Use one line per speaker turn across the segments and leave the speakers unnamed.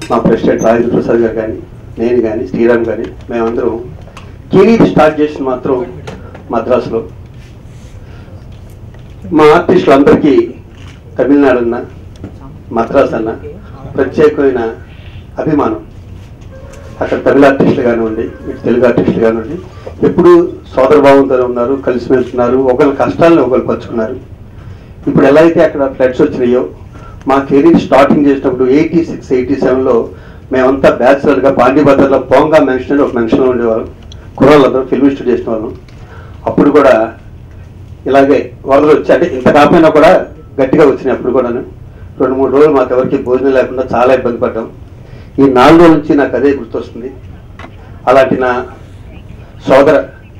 మా ప్రెసిడెంట్ రాజేంద్ర ప్రసాద్ గారు కానీ నేను కానీ శ్రీరామ్ కానీ మేమందరం కెరీర్ స్టార్ట్ చేసిన మాత్రం మద్రాసులో మా ఆర్టిస్టులందరికీ తమిళనాడు అన్న మద్రాస్ అన్న ప్రత్యేకమైన అభిమానం అక్కడ తమిళ ఆర్టిస్టులు కానివ్వండి ఇటు తెలుగు ఆర్టిస్టులు కానివ్వండి ఎప్పుడు సోదరభావంతో ఉన్నారు కలిసి వెళ్తున్నారు ఒకరి కష్టాలను ఒకరు పంచుకున్నారు ఇప్పుడు ఎలా అయితే అక్కడ ఫ్లడ్స్ వచ్చినాయో మా కెరీర్ స్టార్టింగ్ చేసినప్పుడు ఎయిటీ సిక్స్ ఎయిటీ సెవెన్లో మేమంతా బ్యాచులర్గా పాండిబజార్లో పోంగా మెన్షన్ అని ఒక మెన్షన్లో ఉండేవాళ్ళం కుర్రాళ్ళందరూ ఫిల్మ్ స్టూడియో చేసిన వాళ్ళం అప్పుడు కూడా ఇలాగే వరదలు వచ్చి అంటే ఇంత కాకపోయినా కూడా గట్టిగా వచ్చినాయి అప్పుడు కూడాను రెండు మూడు రోజులు మాకు ఎవరికి భోజనం లేకుండా చాలా ఇబ్బంది పడ్డాం ఈ నాలుగు రోజుల నుంచి నాకు అదే గుర్తొస్తుంది అలాంటి నా సోదర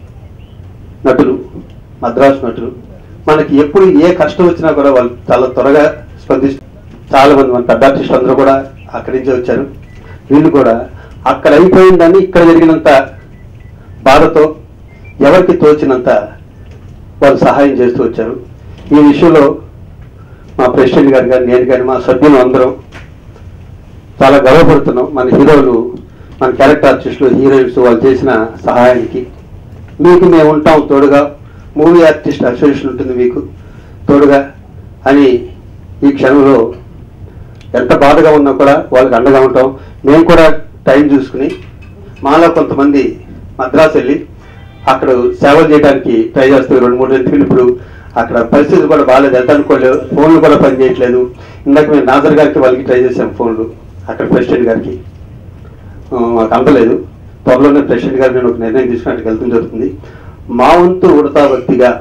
నటులు మద్రాసు నటులు మనకి ఎప్పుడు ఏ కష్టం వచ్చినా కూడా వాళ్ళు చాలా త్వరగా స్పందిస్తారు చాలా మంది మన పెద్ద ఆర్టిస్టులు అందరూ కూడా అక్కడి నుంచే వచ్చారు వీళ్ళు కూడా అక్కడ అయిపోయిన దాన్ని ఇక్కడ జరిగినంత బాధతో ఎవరికి తోచినంత వాళ్ళు సహాయం చేస్తూ వచ్చారు ఈ విషయంలో మా ప్రెసిడెంట్ గారు కానీ నేను కానీ మా సభ్యులు అందరం చాలా గర్వపడుతున్నాం మన హీరోలు మన క్యారెక్టర్ ఆర్టిస్టులు హీరోయిన్స్ వాళ్ళు చేసిన సహాయానికి మీకు మేము ఉంటాం తోడుగా మూవీ ఆర్టిస్ట్ అసోసియేషన్ ఉంటుంది మీకు తోడుగా అని ఈ క్షణంలో ఎంత బాధగా ఉన్నా కూడా వాళ్ళకి అండగా ఉంటాం మేము కూడా టైం చూసుకుని మాలో కొంతమంది మద్రాసు వెళ్ళి అక్కడ సేవలు చేయడానికి ట్రై చేస్తారు రెండు మూడు ఎందుకు ఇప్పుడు అక్కడ పరిస్థితులు కూడా బాగాలేదు ఎంత అనుకోలేదు ఫోన్లు కూడా పనిచేయట్లేదు ఇందాక మేము నాజర్ గారికి వాళ్ళకి ట్రై చేసాం ఫోన్లు అక్కడ ప్రెసిడెంట్ గారికి ఆ, మాకు అందలేదు త్వరలోనే ప్రెసిడెంట్ గారు నేను ఒక నిర్ణయం తీసుకున్నట్టు వెళ్తుంది జరుగుతుంది మా వంతు ఉడతా భక్తిగా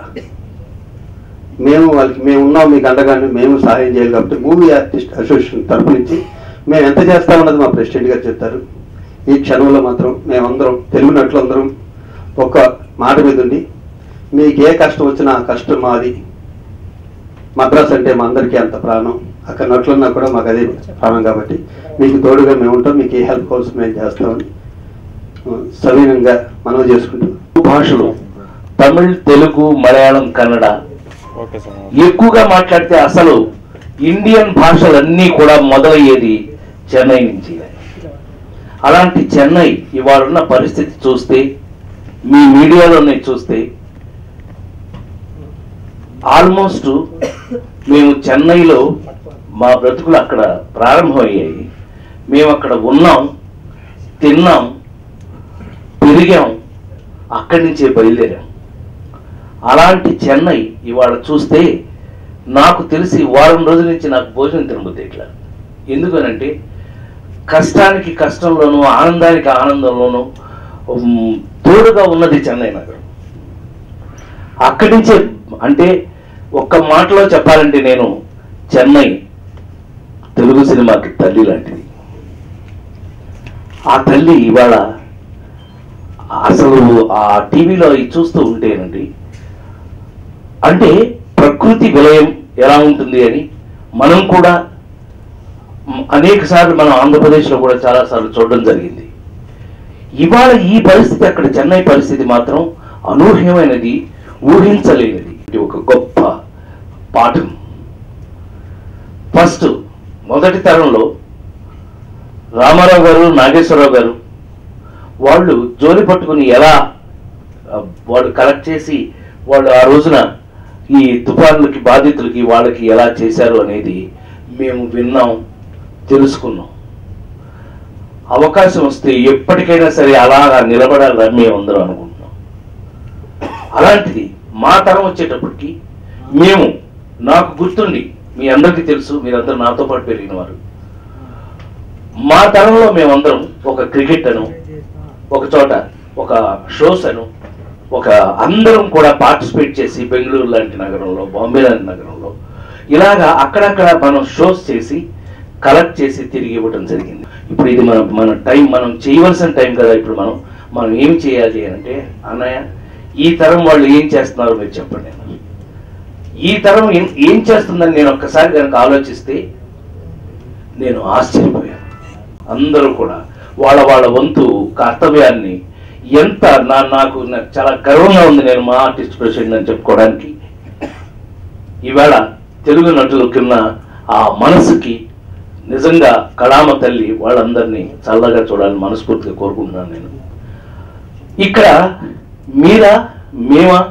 మేము వాళ్ళకి మేము ఉన్నాం మీకు అండగానే మేము సహాయం చేయాలి కాబట్టి మూవీ ఆర్టిస్ట్ అసోసియేషన్ తరపు నుంచి మేము ఎంత చేస్తామన్నది మా ప్రెసిడెంట్ గారు చెప్తారు ఈ క్షణంలో మాత్రం మేమందరం తెలుగు నటులందరం ఒక మాట మీద ఉండి మీకు ఏ కష్టం వచ్చినా ఆ కష్టం మాది మద్రాస్ అంటే మా అందరికీ అంత ప్రాణం అక్కడ నట్లున్నా కూడా మాకు అదే ప్రాణం కాబట్టి మీకు తోడుగా మేము ఉంటాం మీకు ఏ హెల్ప్ కావాల్సి మేము చేస్తామని ఆ, సవినంగా మనవి చేసుకుంటూ
భాషలు తమిళ్ తెలుగు మలయాళం కన్నడ
ఓకే సార్
ఎక్కువగా మాట్లాడితే అసలు ఇండియన్ భాషలన్నీ కూడా మొదలయ్యేది చెన్నై నుంచి అలాంటి చెన్నై ఇవాళ ఉన్న పరిస్థితి చూస్తే మీ మీడియాలోనే చూస్తే ఆల్మోస్ట్ మేము చెన్నైలో మా బ్రతుకులు అక్కడ ప్రారంభమయ్యాయి మేము అక్కడ ఉన్నాం తిన్నాం పెరిగాం అక్కడి నుంచే బయలుదేరాం అలాంటి చెన్నై ఇవాళ చూస్తే నాకు తెలిసి వారం రోజుల నుంచి నాకు భోజనం తినబుద్ది ఇట్లా ఎందుకనంటే కష్టానికి కష్టంలోనూ ఆనందానికి ఆనందంలోనూ ఉమ్, తోడుగా ఉన్నది చెన్నై నగరం అక్కడి నుంచే అంటే ఒక్క మాటలో చెప్పాలంటే నేను చెన్నై తెలుగు సినిమాకి తల్లి లాంటిది ఆ తల్లి ఇవాళ అసలు ఆ టీవీలో అవి చూస్తూ ఉంటేనండి అంటే ప్రకృతి విలయం ఎలా ఉంటుంది అని మనం కూడా మ్, అనేక సార్లు మనం ఆంధ్రప్రదేశ్లో కూడా చాలా సార్లు చూడడం జరిగింది ఇవాళ ఈ పరిస్థితి అక్కడ చెన్నై పరిస్థితి మాత్రం అనూహ్యమైనది ఊహించలేనిది ఇది ఒక గొప్ప పాఠం ఫస్ట్ మొదటి తరంలో రామారావు గారు నాగేశ్వరరావు గారు వాళ్ళు జోలి పట్టుకుని ఎలా ఆ, వాళ్ళు కలెక్ట్ చేసి వాళ్ళు ఆ రోజున ఈ తుఫాన్లకి బాధితులకి వాళ్ళకి ఎలా చేశారు అనేది మేము విన్నాం తెలుసుకున్నాం అవకాశం వస్తే ఎప్పటికైనా సరే అలాగా నిలబడాలని మేము అందరం అనుకుంటున్నాం అలాంటిది మా తరం వచ్చేటప్పటికి మేము నాకు గుర్తుండి మీ అందరికీ తెలుసు మీరందరూ నాతో పాటు పెరిగిన వారు మా తరంలో మేమందరం ఒక క్రికెట్ అను ఒక చోట ఒక షోస్ అను ఒక అందరం కూడా పార్టిసిపేట్ చేసి బెంగళూరు లాంటి నగరంలో బాంబే లాంటి నగరంలో ఇలాగా అక్కడక్కడ మనం షోస్ చేసి కలెక్ట్ చేసి తిరిగి ఇవ్వడం జరిగింది ఇప్పుడు ఇది మన మన టైం మనం చేయవలసిన టైం కదా ఇప్పుడు మనం మనం ఏం చేయాలి అంటే అన్నయ్య ఈ తరం వాళ్ళు ఏం చేస్తున్నారో మీరు చెప్పండి ఈ తరం ఏం ఏం చేస్తుందని నేను ఒక్కసారి కనుక ఆలోచిస్తే నేను ఆశ్చర్యపోయాను అందరూ కూడా వాళ్ళ వాళ్ళ వంతు కర్తవ్యాన్ని ఎంత నా నాకు నాకు చాలా గర్వంగా ఉంది నేను మా ఆర్టిస్ట్ ప్రెసిడెంట్ అని చెప్పుకోవడానికి ఈవేళ తెలుగు నటులకున్న ఆ మనసుకి నిజంగా కళామ తల్లి వాళ్ళందరినీ చల్లగా చూడాలని మనస్ఫూర్తిగా కోరుకుంటున్నాను నేను ఇక్కడ మీరా మేమా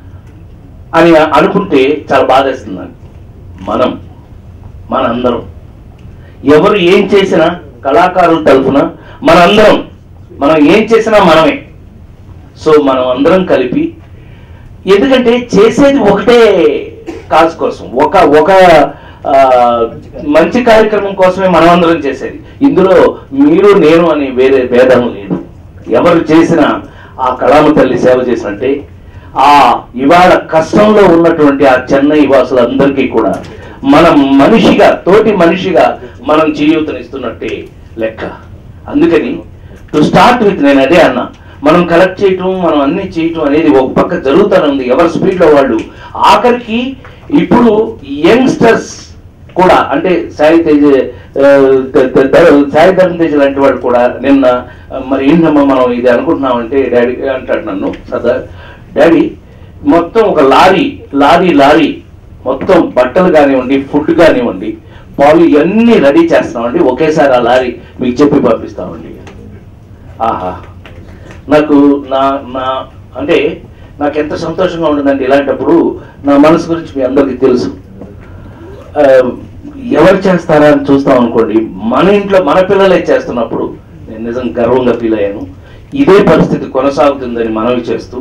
అని అనుకుంటే చాలా బాధేస్తుంది నాకు మనం మనందరం ఎవరు ఏం చేసినా కళాకారుల తరఫున మనందరం మనం ఏం చేసినా మనమే సో మనం అందరం కలిపి ఎందుకంటే చేసేది ఒకటే కాజ్ కోసం ఒక ఒక ఆ, మంచి కార్యక్రమం కోసమే మనం అందరం చేసేది ఇందులో మీరు నేను అని వేరే భేదం లేదు ఎవరు చేసినా ఆ కళామ తల్లి సేవ చేసినట్టే ఆ ఇవాళ కష్టంలో ఉన్నటువంటి ఆ చెన్నై వాసులందరికీ కూడా మనం మనిషిగా తోటి మనిషిగా మనం చేయూతనిస్తున్నట్టే లెక్క అందుకని టు స్టార్ట్ విత్ నేను అదే అన్నా మనం కలెక్ట్ చేయటం మనం అన్ని చేయటం అనేది ఒక పక్క జరుగుతూనే ఉంది ఎవరి స్పీడ్ లో వాళ్ళు ఆఖరికి ఇప్పుడు యంగ్స్టర్స్ కూడా అంటే సాయి తేజ్ ఆ, త- త- త- సాయి ధర్మ తేజ్ లాంటి వాళ్ళు కూడా నిన్న ఆ, మరి ఏంటమ్మా మనం ఇది అనుకుంటున్నామంటే డాడీ అంటాడు నన్ను సదా డాడీ మొత్తం ఒక లారీ లారీ లారీ మొత్తం బట్టలు కానివ్వండి ఫుడ్ కానివ్వండి పాలు ఇవన్నీ రెడీ చేస్తామండి ఒకేసారి ఆ లారీ మీకు చెప్పి పంపిస్తామండి ఆహా నాకు నా నా అంటే నాకు ఎంత సంతోషంగా ఉంటుందండి ఇలాంటప్పుడు నా మనసు గురించి మీ అందరికీ తెలుసు ఆ, ఎవరు చేస్తారా అని చూస్తాం అనుకోండి మన ఇంట్లో మన పిల్లలే చేస్తున్నప్పుడు నేను నిజం గర్వంగా ఫీల్ అయ్యాను ఇదే పరిస్థితి కొనసాగుతుందని మనవి చేస్తూ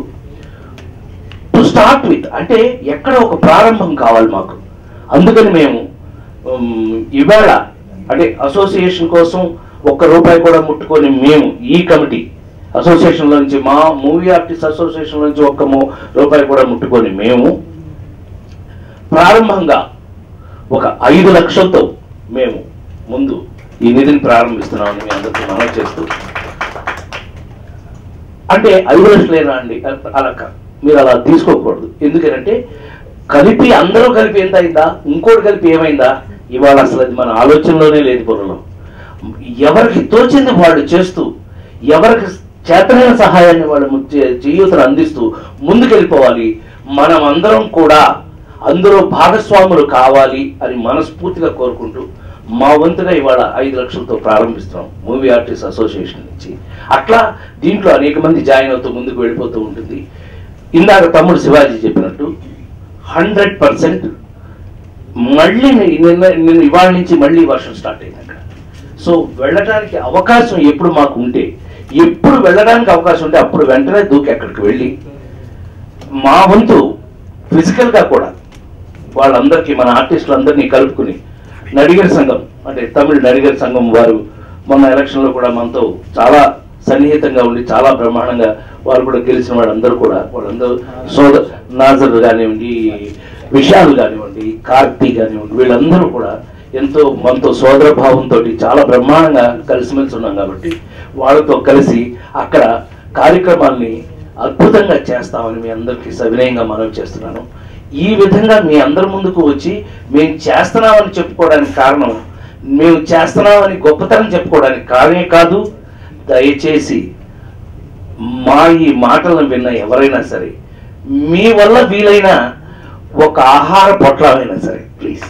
టు స్టార్ట్ విత్ అంటే ఎక్కడ ఒక ప్రారంభం కావాలి మాకు అందుకని మేము ఉమ్, ఇవాళ అంటే అసోసియేషన్ కోసం ఒక్క రూపాయి కూడా ముట్టుకొని మేము ఈ కమిటీ అసోసియేషన్ నుంచి మా మూవీ ఆర్టిస్ట్ అసోసియేషన్ నుంచి ఒక్క మూ- రూపాయి కూడా ముట్టుకొని మేము ప్రారంభంగా ఒక ఐదు లక్షలతో మేము ముందు ఈ నిధిని ప్రారంభిస్తున్నామని మీ అందరికీ మనం చేస్తూ అంటే ఐదు లక్షలేనా అండి అలా కాదు. మీరు అలా తీసుకోకూడదు ఎందుకంటే కలిపి అందరూ కలిపి ఎంత అయిందా ఇంకోటి కలిపి ఏమైందా ఇవాళ అసలు అది మన ఆలోచనలోనే లేదు బుర్రలో ఎవరికి తోచింది వాళ్ళు చేస్తూ ఎవరికి చేతనైన సహాయాన్ని వాళ్ళు చేయూతను అందిస్తూ ముందుకెళ్ళిపోవాలి మనం అందరం కూడా అందులో భాగస్వాములు కావాలి అని మనస్ఫూర్తిగా కోరుకుంటూ మా వంతుగా ఇవాళ ఐదు లక్షలతో ప్రారంభిస్తున్నాం మూవీ ఆర్టిస్ట్ అసోసియేషన్ నుంచి అట్లా దీంట్లో అనేక మంది జాయిన్ అవుతూ ముందుకు వెళ్ళిపోతూ ఉంటుంది ఇందాక తమ్ముడు శివాజీ చెప్పినట్టు హండ్రెడ్ పర్సెంట్ మళ్ళీ నిన్న నిన్న ఇవాళ నుంచి మళ్ళీ వర్షం స్టార్ట్ అయింది అక్కడ సో వెళ్ళడానికి అవకాశం ఎప్పుడు మాకు ఉంటే ఎప్పుడు వెళ్ళడానికి అవకాశం ఉంటే అప్పుడు వెంటనే దూకి అక్కడికి వెళ్ళి మా వంతు ఫిజికల్ గా కూడా వాళ్ళందరికీ మన ఆర్టిస్టులందరినీ కలుపుకుని నడిగర్ సంఘం అంటే తమిళ నడిగర్ సంఘం వారు మొన్న ఎలక్షన్ లో కూడా మనతో చాలా సన్నిహితంగా ఉండి చాలా బ్రహ్మాండంగా వారు కూడా గెలిచిన వాళ్ళందరూ కూడా వాళ్ళందరూ సోదర్ నాజర్ కానివ్వండి విశాల్ కానివ్వండి కార్తీ కానివ్వండి వీళ్ళందరూ కూడా ఎంతో మనతో సోదర భావంతో చాలా బ్రహ్మాండంగా కలిసిమెలిసి ఉన్నాం కాబట్టి వాళ్ళతో కలిసి అక్కడ కార్యక్రమాల్ని అద్భుతంగా చేస్తామని మీ అందరికీ సవినయంగా మనవి చేస్తున్నాను ఈ విధంగా మీ అందరి ముందుకు వచ్చి మేము చేస్తున్నామని చెప్పుకోవడానికి కారణం మేము చేస్తున్నామని గొప్పతనం చెప్పుకోవడానికి కారణమే కాదు దయచేసి మా ఈ మాటలను విన్న ఎవరైనా సరే మీ వల్ల వీలైన ఒక ఆహార పొట్లమైనా సరే ప్లీజ్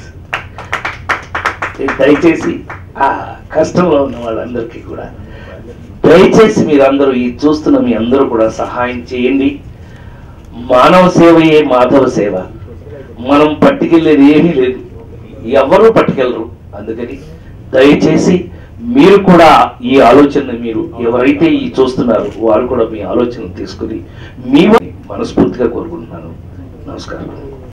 దయచేసి ఆ కష్టంలో ఉన్న వాళ్ళందరికీ కూడా దయచేసి మీరందరూ ఈ చూస్తున్న మీ అందరూ కూడా సహాయం చేయండి మానవ సేవయే మాధవ సేవ మనం పట్టుకెళ్ళేది ఏమీ లేదు ఎవరు పట్టుకెళ్ళరు అందుకని దయచేసి మీరు కూడా ఈ ఆలోచన మీరు ఎవరైతే ఈ చూస్తున్నారో వారు కూడా మీ ఆలోచన తీసుకుని మీ మనస్ఫూర్తిగా కోరుకుంటున్నాను నమస్కారం